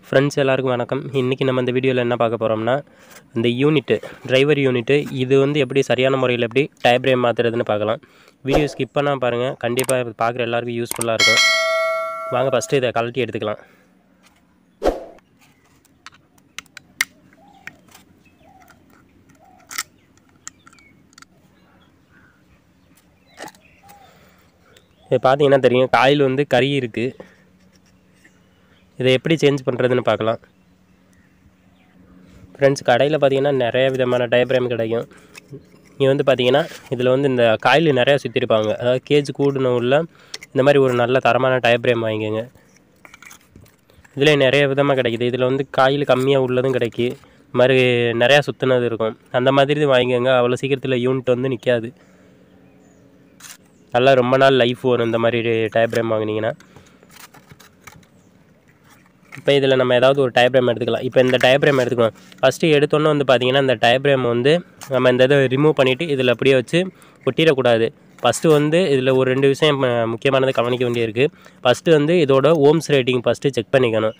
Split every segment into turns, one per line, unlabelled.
friends எல்லாருக்கும் வணக்கம் இன்றைக்கி நம்ம இந்த வீடியோவில் என்ன பார்க்க போகிறோம்னா இந்த யூனிட்டு டிரைவர் யூனிட்டு இது வந்து எப்படி சரியான முறையில் எப்படி டயப்ரேம் மாற்றுறதுன்னு பார்க்கலாம் வீடியோ ஸ்கிப் பண்ணால் பாருங்கள் கண்டிப்பாக பார்க்குற எல்லாருக்கும் யூஸ்ஃபுல்லாக இருக்கும் வாங்க ஃபஸ்ட்டு இதை கழட்டி எடுத்துக்கலாம் இது பார்த்தீங்கன்னா தெரியும் காயில் வந்து கறி இருக்குது இதை எப்படி சேஞ்ச் பண்ணுறதுன்னு பார்க்கலாம் ஃப்ரெண்ட்ஸ் கடையில் பார்த்தீங்கன்னா நிறைய விதமான டயப்ராம் கிடைக்கும் இங்கே வந்து பார்த்தீங்கன்னா இதில் வந்து இந்த காயில் நிறையா சுற்றிருப்பாங்க அதாவது கேஜ் கூடுன உள்ள இந்த மாதிரி ஒரு நல்ல தரமான டயப்ராம் வாங்கிக்கோங்க இதில் நிறைய விதமாக கிடைக்குது இதில் வந்து காயில் கம்மியாக உள்ளதும் கிடைக்கி இது மாதிரி நிறையா சுற்றுனது இருக்கும் அந்த மாதிரி இது வாங்கிக்கோங்க அவ்வளோ சீக்கிரத்தில் யூனிட் வந்து நிற்காது நல்லா ரொம்ப நாள் லைஃப் வரும் இந்த மாதிரி டயப்ராம் வாங்கினீங்கன்னா இப்போ இதில் நம்ம ஏதாவது ஒரு டயப்ராம் எடுத்துக்கலாம் இப்போ இந்த டயப்ராம் எடுத்துக்கலாம் ஃபஸ்ட்டு எடுத்தோன்னே வந்து பார்த்தீங்கன்னா இந்த டயப்ராம் வந்து நம்ம இந்த இதை ரிமூவ் பண்ணிவிட்டு இதில் அப்படியே வச்சு ஒட்டிடக்கூடாது ஃபஸ்ட்டு வந்து இதில் ஒரு ரெண்டு விஷயம் ம- முக்கியமானது கவனிக்க வேண்டியிருக்கு ஃபஸ்ட்டு வந்து இதோட ஓம்ஸ் ரேட்டிங் ஃபஸ்ட்டு செக் பண்ணிக்கணும்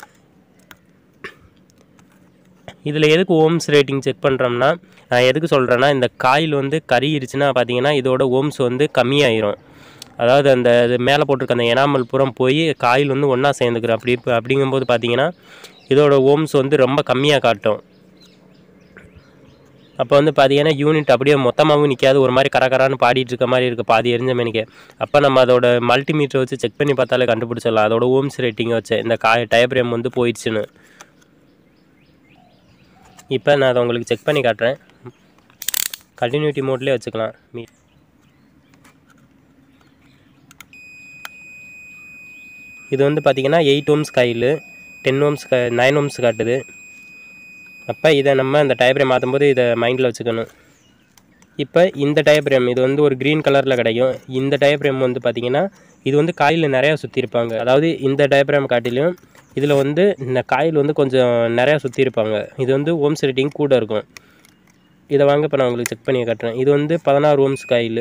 இதில் எதுக்கு ஓம்ஸ் ரேட்டிங் செக் பண்ணுறோம்னா நான் எதுக்கு சொல்கிறேன்னா இந்த காயில் வந்து கருகிருச்சுன்னா பார்த்தீங்கன்னா இதோட ஓம்ஸ் வந்து கம்மியாயிரும் அதாவது அந்த இது மேலே போட்டிருக்க அந்த எனாமல் புறம் போய் காயில் வந்து ஒன்றா சேர்ந்துக்கிறோம் அப்படி இப்போ அப்படிங்கும்போது பார்த்தீங்கன்னா இதோட ஓம்ஸ் வந்து ரொம்ப கம்மியாக காட்டும் அப்போ வந்து பார்த்தீங்கன்னா யூனிட் அப்படியே மொத்தமாகவும் நிற்காது ஒரு மாதிரி கரகரான்னு பாடிட்டு இருக்க மாதிரி இருக்குது பாதி எரிஞ்ச மேனிக்கு அப்போ நம்ம அதோட மல்டிமீட்டர் வச்சு செக் பண்ணி பார்த்தாலே கண்டுபிடிச்சிடலாம் அதோட ஓம்ஸ் ரேட்டிங்கை வச்சு இந்த காய் டயப்ரேம் வந்து போயிடுச்சுன்னு இப்போ நான் அதை உங்களுக்கு செக் பண்ணி காட்டுறேன் கண்டினியூட்டி மோட்லேயே வச்சுக்கலாம் மீ இது வந்து பார்த்திங்கன்னா eight ohms coil ten ohms க நைன் ஓம்ஸ் காட்டுது அப்போ இதை நம்ம இந்த டயப்ரேம் மாற்றும்போது இதை மைண்டில் வச்சுக்கணும் இப்போ இந்த டயப்ரேம் இது வந்து ஒரு க்ரீன் கலரில் கிடைக்கும் இந்த டயப்ரேம் வந்து பார்த்திங்கன்னா இது வந்து காயில் நிறையா சுற்றிருப்பாங்க அதாவது இந்த டயப்ரேம் காட்டிலும் இதில் வந்து இந்த காயில் வந்து கொஞ்சம் நிறையா சுற்றிருப்பாங்க இது வந்து ஓம்ஸ் ரேட்டிங் கூட இருக்கும் இதை வாங்க இப்போ நான் உங்களுக்கு செக் பண்ணி காட்டுறேன் இது வந்து பதினாறு ஓம்ஸ் காயில்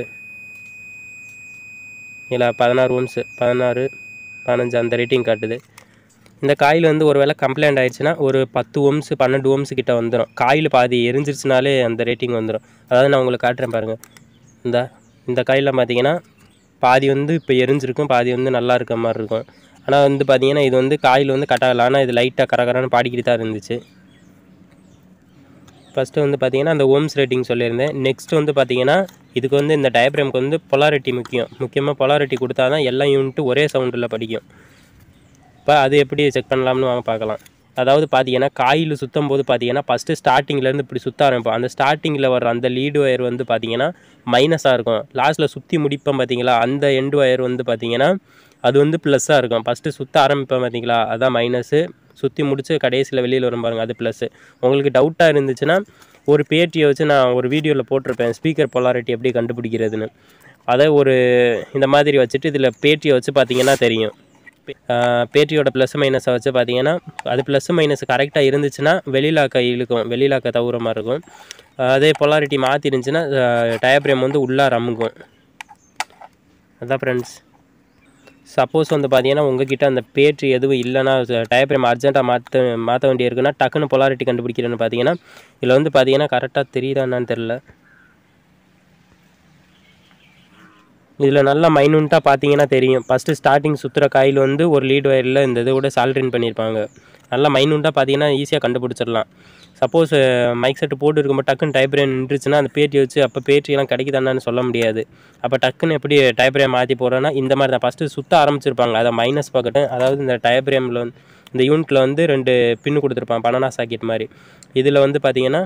இல்லை பதினாறு ஓம்ஸு பதினாறு பதினஞ்சு அந்த ரேட்டிங் காட்டுது இந்த காயில் வந்து ஒரு வேளை கம்ப்ளைண்ட் ஆயிடுச்சுன்னா ஒரு பத்து ஓம்ஸ் பன்னெண்டு ஓம்ஸ் கிட்ட வந்துடும் காயில் பாதி எரிஞ்சிருச்சுனாலே அந்த ரேட்டிங் வந்துடும் அதாவது நான் உங்களுக்கு காட்டுறேன் பாருங்கள் இந்த இந்த காயில் பார்த்தீங்கன்னா பாதி வந்து இப்போ எரிஞ்சிருக்கும் பாதி வந்து நல்லா இருக்க மாதிரி இருக்கும் ஆனால் வந்து பார்த்தீங்கன்னா இது வந்து காயில் வந்து கட்டாகல ஆனால் இது லைட்டாக கரகரான்னு பாடிக்கிட்டு தான் இருந்துச்சு ஃபஸ்ட்டு வந்து பார்த்தீங்கன்னா அந்த ஓம்ஸ் ரேட்டிங் சொல்லியிருந்தேன் நெக்ஸ்ட் வந்து பார்த்தீங்கன்னா இதுக்கு வந்து இந்த டயப்ராம்க்கு வந்து பொலாரிட்டி முக்கியம் முக்கியமாக பொலாரிட்டி கொடுத்தா தான் எல்லா யூனிட்டும் ஒரே சவுண்டில் படிக்கும் இப்போ அது எப்படி செக் பண்ணலாம்னு வாங்க பார்க்கலாம் அதாவது பார்த்தீங்கன்னா காயில் சுற்றும் போது பார்த்தீங்கன்னா ஃபஸ்ட்டு ஸ்டார்டிங்லேருந்து இப்படி சுற்ற ஆரம்பிப்போம் அந்த ஸ்டார்டிங்கில் வர அந்த லீடு ஒயர் வந்து பார்த்தீங்கன்னா மைனஸாக இருக்கும் லாஸ்ட்டில் சுற்றி முடிப்போம் பார்த்தீங்களா அந்த எண்டு ஒயர் வந்து பார்த்தீங்கன்னா அது வந்து ப்ளஸ்ஸாக இருக்கும் ஃபஸ்ட்டு சுற்ற ஆரம்பிப்போம் பார்த்தீங்களா அதான் மைனஸு சுற்றி முடிச்சு கடைசியில் வெளியில் வரும் பாருங்க அது ப்ளஸ்ஸு உங்களுக்கு டவுட்டாக இருந்துச்சுன்னா ஒரு பேட்டியை வச்சு நான் ஒரு வீடியோவில் போட்டிருப்பேன் ஸ்பீக்கர் பொலாரிட்டி எப்படி கண்டுபிடிக்கிறதுன்னு அதை ஒரு இந்த மாதிரி வச்சுட்டு இதில் பேட்டியை வச்சு பார்த்தீங்கன்னா தெரியும் ஆஹ் பேட்டியோட ப்ளஸ் மைனஸை வச்சு பார்த்தீங்கன்னா அது ப்ளஸ் மைனஸ் கரெக்டாக இருந்துச்சுன்னா வெளியிலாக்க இழுக்கும் வெளியிலாக்க தவுற மாதிரி இருக்கும் ஆஹ் அதே பொலாரிட்டி மாற்றி இருந்துச்சுன்னா டயப்ரேம் வந்து உள்ளார அமுக்கும் அதான் ஃப்ரெண்ட்ஸ் சப்போஸ் வந்து பார்த்தீங்கன்னா உங்ககிட்ட அந்த பேட்ரி எதுவும் இல்லைன்னா டயப்ரேம் அர்ஜென்ட்டாக மாற்ற மாற்ற வேண்டிய இருக்குன்னா டக்குன்னு பொலாரிட்டி கண்டுபிடிக்கிறேன்னு பார்த்தீங்கன்னா இதில் வந்து பார்த்தீங்கன்னா கரெக்டாக தெரியுதா என்னன்னு தெரில இதில் நல்லா மைனூட்டாக பார்த்தீங்கன்னா தெரியும் ஃபஸ்ட்டு ஸ்டார்டிங் சுற்றுற காயில் வந்து ஒரு லீட் ஒயரில் இந்த இதோட சால்ட்ரின் பண்ணியிருப்பாங்க நல்லா மைனூட்டாக பார்த்தீங்கன்னா ஈஸியாக கண்டுபிடிச்சிடலாம் சப்போஸ் மைக் செட்டு போட்டு இருக்கும்போது டக்குன்னு டைப்ரேன் நின்றுச்சுன்னா அந்த பேட்டி வச்சு அப்போ பேட்டியெல்லாம் கிடைக்குதான்னு சொல்ல முடியாது அப்போ டக்குன்னு எப்படி டைப்ரேம் மாற்றி போகிறோன்னா இந்த மாதிரி தான் ஃபஸ்ட்டு சுற்ற ஆரம்பிச்சிருப்பாங்க அதை மைனஸ் பார்க்கட்டும் அதாவது இந்த டைப்ரேமில் வந்து இந்த யூனிட்டில் வந்து ரெண்டு பின்னு கொடுத்துருப்பான் பனானா சாக்கெட் மாதிரி இதில் வந்து பார்த்தீங்கன்னா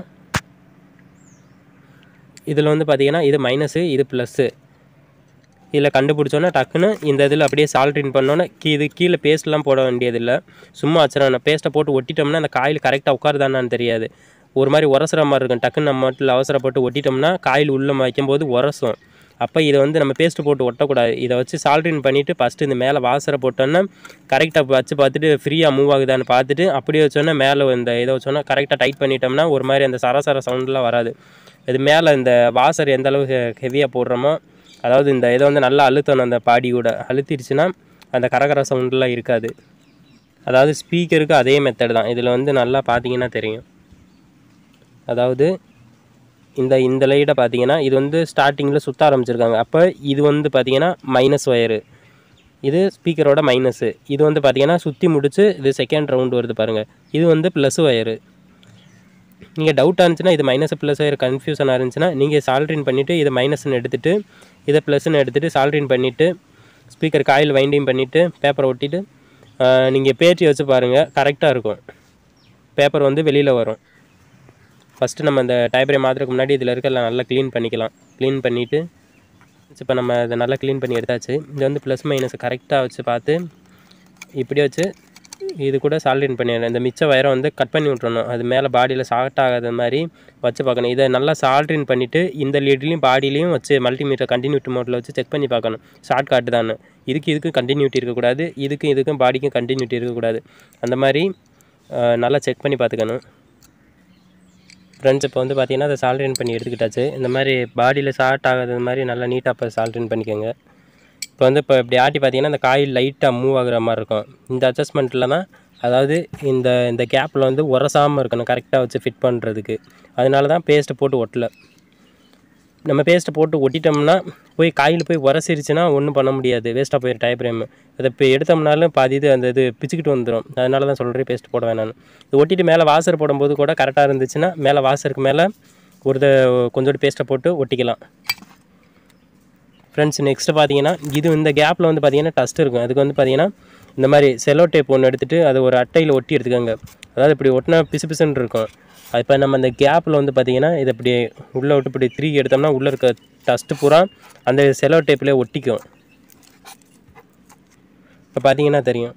இதில் வந்து பார்த்தீங்கன்னா இது மைனஸு இது ப்ளஸ்ஸு இதில் கண்டுபிடிச்சோன்னா டக்குன்னு இந்த இதில் அப்படியே சால்ட்ரின் பண்ணோன்னே கீ இது கீழே பேஸ்ட்லாம் போட வேண்டியதில்லை சும்மா வச்சிடணும் பேஸ்ட்டை போட்டு ஒட்டிட்டோம்னா அந்த காயில் கரெக்டாக உட்காருதானான்னு தெரியாது ஒரு மாதிரி உரசுற மாதிரி இருக்கும் டக்குன்னு நம்ம மட்டும் அவசரப்பட்டு ஒட்டிட்டோம்னா காயில் உள்ளே வைக்கும்போது உரசும் அப்போ இதை வந்து நம்ம பேஸ்ட்டு போட்டு ஒட்டக்கூடாது இதை வச்சு சால்ட்ரின் பண்ணிவிட்டு ஃபஸ்ட்டு இந்த மேலே வாசரை போட்டோன்னா கரெக்டாக வச்சு பார்த்துட்டு ஃப்ரீயாக மூவ் ஆகுதான்னு பார்த்துட்டு அப்படியே வச்சோன்னா மேலே இந்த இதை வச்சோன்னா கரெக்டாக டைட் பண்ணிட்டோம்னா ஒரு மாதிரி அந்த சரசர சவுண்ட்லாம் வராது இது மேலே இந்த வாசர் எந்த அளவுக்கு ஹெவியாக போடுறோமோ அதாவது இந்த இதை வந்து நல்லா அழுத்தணும் அந்த பாடி கூட அழுத்திடுச்சுன்னா அந்த கரகர சவுண்ட்லாம் இருக்காது அதாவது ஸ்பீக்கருக்கு அதே மெத்தட் தான் இதில் வந்து நல்லா பார்த்தீங்கன்னா தெரியும் அதாவது இந்த இந்த லைட்டை பார்த்தீங்கன்னா இது வந்து ஸ்டார்டிங்கில் சுற்ற ஆரம்பிச்சிருக்காங்க அப்போ இது வந்து பார்த்தீங்கன்னா மைனஸ் ஒயரு இது ஸ்பீக்கரோட மைனஸு இது வந்து பார்த்தீங்கன்னா சுற்றி முடிச்சு இது செகண்ட் ரவுண்டு வருது பாருங்கள் இது வந்து ப்ளஸ் ஒயரு நீங்கள் டவுட்டாக இருந்துச்சுன்னா இது மைனஸ் ப்ளஸ் ஒயர் கன்ஃபியூஷனாக இருந்துச்சுன்னா நீங்கள் சால்ட்ரின் பண்ணிவிட்டு இதை மைனஸ்னு எடுத்துகிட்டு இதை ப்ளஸ்ன்னு எடுத்துகிட்டு சால்ட்ரின் பண்ணிவிட்டு ஸ்பீக்கர் காயில் வைண்டிங் பண்ணிவிட்டு பேப்பரை ஒட்டிட்டு நீங்கள் பேச்சு வச்சு பாருங்கள் கரெக்டாக இருக்கும் பேப்பர் வந்து வெளியில் வரும் ஃபஸ்ட்டு நம்ம அந்த டைப்ரை மாற்றுறதுக்கு முன்னாடி இதில் இருக்க நல்லா க்ளீன் பண்ணிக்கலாம் க்ளீன் பண்ணிவிட்டு இப்போ நம்ம இதை நல்லா க்ளீன் பண்ணி எடுத்தாச்சு இது வந்து ப்ளஸ் மைனஸ் கரெக்டாக வச்சு பார்த்து இப்படியே வச்சு இது கூட சால்டின் பண்ணிடணும் இந்த மிச்ச வயரை வந்து கட் பண்ணி விட்றணும் அது மேலே பாடியில் ஷார்ட் ஆகாத மாதிரி வச்சு பார்க்கணும் இதை நல்லா சால்ட்ரின் பண்ணிவிட்டு இந்த லீட்லேயும் பாடியிலையும் வச்சு மல்டிமீட்டர் கண்டினியூட்டி மோட்டில் வச்சு செக் பண்ணி பார்க்கணும் ஷார்ட் காட்டு தான் இதுக்கு இதுக்கும் கண்டினியூட்டி இருக்கக்கூடாது இதுக்கும் இதுக்கும் பாடிக்கும் கண்டினியூட்டி இருக்கக்கூடாது அந்த மாதிரி அஹ், நல்லா செக் பண்ணி பார்த்துக்கணும் ஃப்ரெண்ட்ஸ் இப்போ வந்து பார்த்தீங்கன்னா அதை சால்ட்ரின் பண்ணி எடுத்துக்கிட்டாச்சு இந்த மாதிரி பாடியில் ஷார்ட் ஆகாத மாதிரி நல்லா நீட்டாக இப்போ சால்ட்ரின் பண்ணிக்கோங்க இப்போ வந்து இப்போ இப்படி ஆட்டி பார்த்தீங்கன்னா இந்த காயில் லைட்டாக மூவ் ஆகுற மாதிரி இருக்கும் இந்த அட்ஜஸ்ட்மெண்ட்டில் தான் அதாவது இந்த இந்த கேப்பில் வந்து உரசாமல் இருக்கணும் கரெக்டாக வச்சு ஃபிட் பண்ணுறதுக்கு அதனால தான் பேஸ்ட்டை போட்டு ஒட்டலை நம்ம பேஸ்ட்டை போட்டு ஒட்டிட்டோம்னா போய் காயில் போய் உரசிருச்சுன்னா ஒன்றும் பண்ண முடியாது வேஸ்ட்டாக போயிடும் டயப்ரேம் அதை இப்போ எடுத்தோம்னாலும் பாதி இது அந்த இது பிச்சுக்கிட்டு வந்துடும் அதனால தான் சொல்கிறேன் பேஸ்ட் போட வேணாம்னு இது ஒட்டிட்டு மேலே வாசர் போடும்போது கூட கரெக்டாக இருந்துச்சுன்னா மேலே வாசருக்கு மேலே ஒரு த கொஞ்சோண்டு பேஸ்ட்டை போட்டு ஒட்டிக்கலாம் ஃப்ரெண்ட்ஸ் நெக்ஸ்ட்டு பார்த்தீங்கன்னா இது இந்த கேப்பில் வந்து பார்த்தீங்கன்னா டஸ்ட் இருக்கும் அதுக்கு வந்து பார்த்தீங்கன்னா இந்த மாதிரி செலோ டேப் ஒன்று எடுத்துகிட்டு அதை ஒரு அட்டையில் ஒட்டி எடுத்துக்கோங்க அதாவது இப்படி ஒட்டினா பிசு பிசுன்னு இருக்கும் அது இப்போ நம்ம அந்த கேப்பில் வந்து பார்த்தீங்கன்னா இதை இப்படி உள்ளே விட்டு இப்படி திருக்கி எடுத்தோம்னா உள்ளே இருக்க டஸ்ட்டு பூரா அந்த செலோ டேப்லேயே ஒட்டிக்கும் இப்போ பார்த்தீங்கன்னா தெரியும்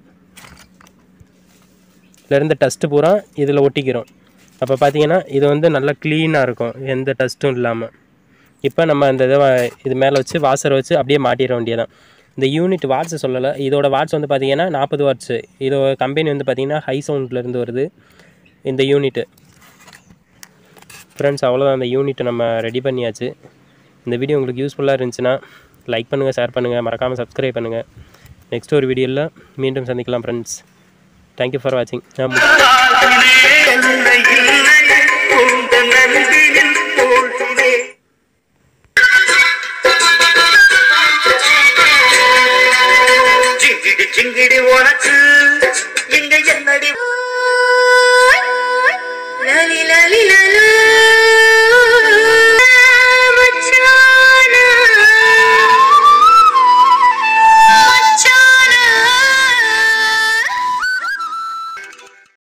இதில் இருந்த டஸ்ட்டு பூரா இதில் ஒட்டிக்கிறோம் அப்போ பார்த்தீங்கன்னா இது வந்து நல்லா க்ளீனாக இருக்கும் எந்த டஸ்ட்டும் இல்லாமல் இப்போ நம்ம அந்த இதை வ- இது மேலே வச்சு வாசரை வச்சு அப்படியே மாட்டிட வேண்டியதான் இந்த யூனிட் வாட்ஸ் சொல்லலை இதோட வாட்ஸ் வந்து பார்த்தீங்கன்னா நாற்பது வாட்ஸு இதோட கம்பெனி வந்து பார்த்தீங்கன்னா ஹை சவுண்ட்லேருந்து வருது இந்த யூனிட்டு ஃப்ரெண்ட்ஸ் அவ்வளோதான் அந்த யூனிட்டை நம்ம ரெடி பண்ணியாச்சு இந்த வீடியோ உங்களுக்கு யூஸ்ஃபுல்லாக இருந்துச்சுன்னா லைக் பண்ணுங்கள் ஷேர் பண்ணுங்கள் மறக்காமல் சப்ஸ்கிரைப் பண்ணுங்கள் நெக்ஸ்ட் ஒரு வீடியோவில் மீண்டும் சந்திக்கலாம் ஃப்ரெண்ட்ஸ் தேங்க்யூ ஃபார் வாட்சிங் நான்
இல்லை இல்லை உந்த நன்றியில் போகிறேன் ஜிங்கிடி ஜிங்கிடி உனக்கு இங்க என்னடி